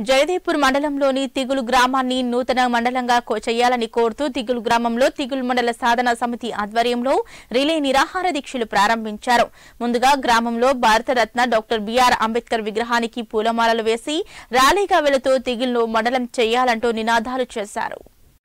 జయదేపూర్ మండలంలోని తిగులు గ్రామాన్ని నూతన మండలంగా కో- చేయాలని కోరుతూ తిగులు గ్రామంలో తిగులు మండల సాధన సమితి ఆధ్వర్యంలో రిలే నిరాహార దీక్షలు ప్రారంభించారు ముందుగా గ్రామంలో భారతరత్న డాక్టర్ బిఆర్ అంబేద్కర్ విగ్రహానికి పూలమాలలు వేసి ర్యాలీగా వెళుతూ తిగులును మండలం చేయాలంటూ నినాదాలు చేశారు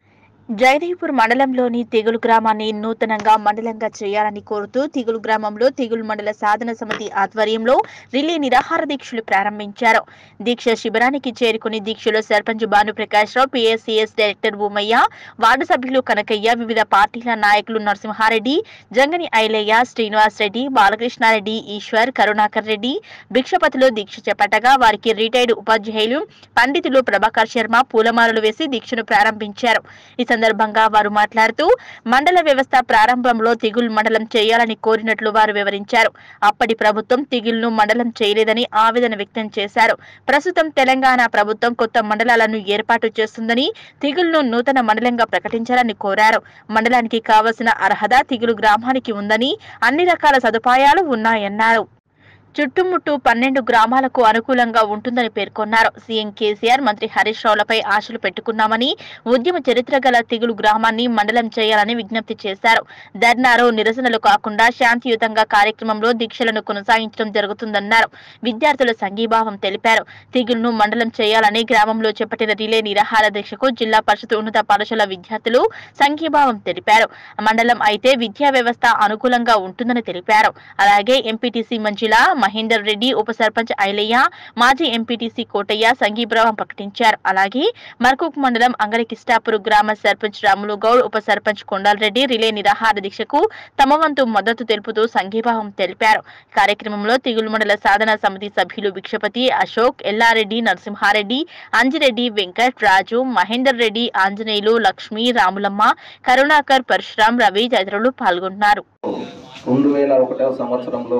జయదేవ్పూర్ మండలంలోని తెగులు గ్రామాన్ని నూతనంగా మండలంగా చేయాలని కోరుతూ తిగులు గ్రామంలో తిగులు మండల సాధన సమితి ఆధ్వర్యంలో రిలే నిరాహార దీక్షలు ప్రారంభించారు దీక్ష శిబిరానికి చేరుకుని దీక్షలో sarpanch Bhanuprakash Rao PSCS director Bhumaiah ward సభ్యులు కనకయ్య వివిధ పార్టీల నాయకులు నరసింహారెడ్డి జంగని ఐలయ్య శ్రీనివాస్ రెడ్డి బాలకృష్ణారెడ్డి ఈశ్వర్ కరుణాకర్ రెడ్డి భిక్షపతిలో దీక్ష చేపట్టగా వారికి రిటైర్డ్ ఉపాధ్యాయులు పండితులు ప్రభాకర్ శర్మ పూలమాలలు వేసి దీక్షను ప్రారంభించారు ఈ సందర్భంగా వారు మాట్లాడుతూ మండల వ్యవస్థ ప్రారంభంలో తిగుల్ మండలం చేయాలని కోరినట్లు వారు వివరించారు అప్పటి ప్రభుత్వం తిగుల్ను మండలం చేయలేదని ఆవేదన వ్యక్తం చేశారు ప్రస్తుతం తెలంగాణ ప్రభుత్వం కొత్త మండలాలను ఏర్పాటు చేస్తుందని తిగుల్ను నూతన మండలంగా ప్రకటించాలని కోరారు మండలానికి కావలసిన అర్హత తిగులు గ్రామానికి ఉందని అన్ని రకాల సదుపాయాలు ఉన్నాయన్నారు చుట్టుముట్టు పన్నెండు గ్రామాలకు అనుకూలంగా ఉంటుందని పేర్కొన్నారు సీఎం కేసీఆర్ మంత్రి హరీష్ రావులపై ఆశలు పెట్టుకున్నామని ఉద్యమ చరిత్ర గల తిగులు గ్రామాన్ని మండలం చేయాలని విజ్ఞప్తి చేశారు ధర్నాలో నిరసనలు కాకుండా శాంతియుతంగా కార్యక్రమంలో దీక్షలను కొనసాగించడం జరుగుతుందన్నారు విద్యార్థుల సంఘీభావం తెలిపారు తిగులును మండలం చేయాలని గ్రామంలో చేపట్టిన రిలే నిరాహార దీక్షకు జిల్లా పరిషత్ ఉన్నత పాఠశాల విద్యార్థులు సంఘీభావం తెలిపారు మండలం అయితే విద్యా వ్యవస్థ అనుకూలంగా ఉంటుందని తెలిపారు అలాగే ఎంపీటీసీ మంజుల మహేందర్ రెడ్డి ఉప సర్పంచ్ ఐలయ్య మాజీ ఎంపీటీసీ కోటయ్య సంఘీభావం ప్రకటించారు అలాగే మర్కుక్ మండలం అంగరికిష్టాపురు గ్రామ సర్పంచ్ రాములు గౌడ్ ఉప సర్పంచ్ కొండల్ రెడ్డి రిలే నిరాహార దీక్షకు తమ వంతు మద్దతు తెలుపుతూ సంఘీభావం తెలిపారు కార్యక్రమంలో తిగులు మండల సాధన సమితి సభ్యులు భిక్షపతి అశోక్ ఎల్లారెడ్డి నరసింహారెడ్డి అంజిరెడ్డి వెంకట్ రాజు మహేందర్ రెడ్డి ఆంజనేయులు లక్ష్మి రాములమ్మ కరుణాకర్ పరశురాం రవి తదితరులు పాల్గొన్నారు రెండు వేల ఒకటవ సంవత్సరంలో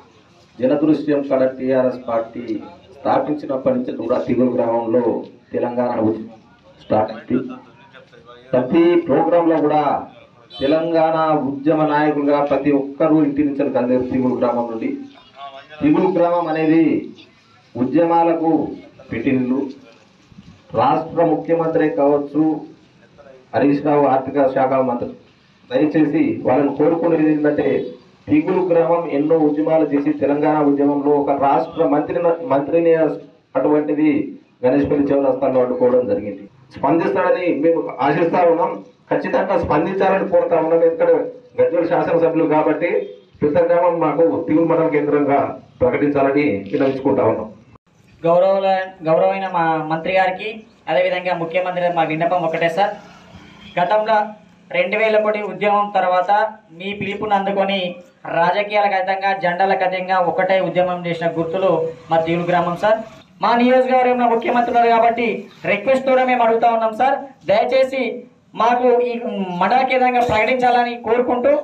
జనదృశ్యం కడ టీఆర్ఎస్ పార్టీ స్థాపించినప్పటి నుంచి కూడా తిగులు గ్రామంలో తెలంగాణ ఉద్యమం స్టార్ట్ అయింది ప్రతి ప్రోగ్రాంలో కూడా తెలంగాణ ఉద్యమ నాయకులుగా ప్రతి ఒక్కరూ ఇంటి నుంచి కందారు తిగులు గ్రామం నుండి తిగులు గ్రామం అనేది ఉద్యమాలకు పెట్టిండ్రు రాష్ట్ర ముఖ్యమంత్రి కావచ్చు హరీష్ రావు ఆర్థిక శాఖ మంత్రి దయచేసి వాళ్ళని కోరుకునేది ఏంటంటే తిగులు గ్రామం ఎన్నో ఉద్యమాలు చేసి తెలంగాణ ఉద్యమంలో ఒక రాష్ట్ర మంత్రి మంత్రిని అటువంటిది గణేష్పల్లి చౌరస్తాలో అడ్డుకోవడం జరిగింది స్పందిస్తాడని మేము ఆశిస్తా ఉన్నాం ఖచ్చితంగా స్పందించాలని కోరుతా ఉన్నాం ఎందుకంటే గజ్వల్ శాసనసభ్యులు కాబట్టి పెద్ద గ్రామం మాకు తిగులు మండల కేంద్రంగా ప్రకటించాలని వినవించుకుంటా ఉన్నాం గౌరవ గౌరవమైన మా మంత్రి గారికి అదేవిధంగా ముఖ్యమంత్రి గారికి మా విన్నపం ఒకటే సార్ గతంలో రెండు వేల కోటి ఉద్యమం తర్వాత మీ పిలుపుని అందుకొని రాజకీయాలకు అతీతంగా జెండాలకు అతీతంగా ఒకటే ఉద్యమం చేసిన గుర్తులు మా తీరు గ్రామం సార్ మా నియోజకవర్గంలో ముఖ్యమంత్రి ఉన్నారు కాబట్టి రిక్వెస్ట్ కూడా మేము అడుగుతా ఉన్నాం సార్ దయచేసి మాకు ఈ మండల కేంద్రంగా ప్రకటించాలని కోరుకుంటూ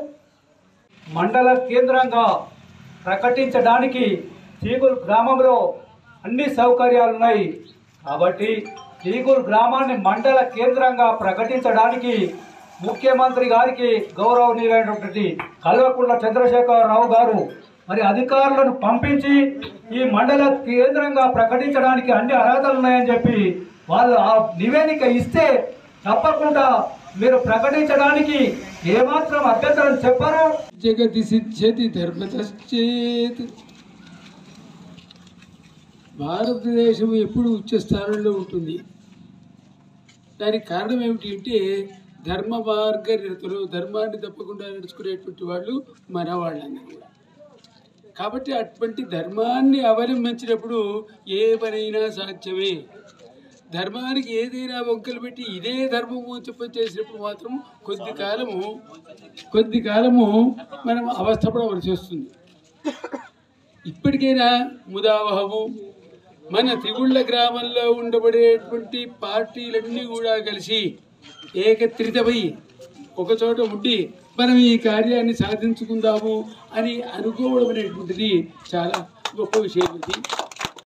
మండల కేంద్రంగా ప్రకటించడానికి తీగుల్ గ్రామంలో అన్ని సౌకర్యాలు ఉన్నాయి కాబట్టి తీగుల్ గ్రామాన్ని మండల కేంద్రంగా ప్రకటించడానికి ముఖ్యమంత్రి గారికి గౌరవనీయులైనటువంటి కల్వకుంట్ల చంద్రశేఖరరావు గారు మరి అధికారులను పంపించి ఈ మండల కేంద్రంగా ప్రకటించడానికి అన్ని అర్హతలు ఉన్నాయని చెప్పి వాళ్ళు ఆ నివేదిక ఇస్తే తప్పకుండా మీరు ప్రకటించడానికి ఏమాత్రం అభ్యంతరం చెప్పరు జగతి సిద్ధ్యతి ధర్మతశ్చేత్ భారతదేశం ఎప్పుడు ఉచ్చ స్థానంలో ఉంటుంది దానికి కారణం ఏమిటి అంటే ధర్మ మార్గ నిరతులు ధర్మాన్ని తప్పకుండా నడుచుకునేటువంటి వాళ్ళు మన వాళ్ళందరూ కూడా కాబట్టి అటువంటి ధర్మాన్ని అవలంబించినప్పుడు ఏ పనైనా సాధ్యమే ధర్మానికి ఏదైనా వంకలు పెట్టి ఇదే ధర్మము అని చెప్పి చేసినప్పుడు మాత్రం కొద్ది కాలము కొద్ది కాలము మనం అవస్థపడవలసి వస్తుంది ఇప్పటికైనా ముదావహము మన తిగుళ్ళ గ్రామంలో ఉండబడేటువంటి పార్టీలన్నీ కూడా కలిసి ఏకత్రితమై ఒక చోట ఉండి మనం ఈ కార్యాన్ని సాధించుకుందాము అని అనుకోవడం అనేటువంటిది చాలా గొప్ప విషయం ఇది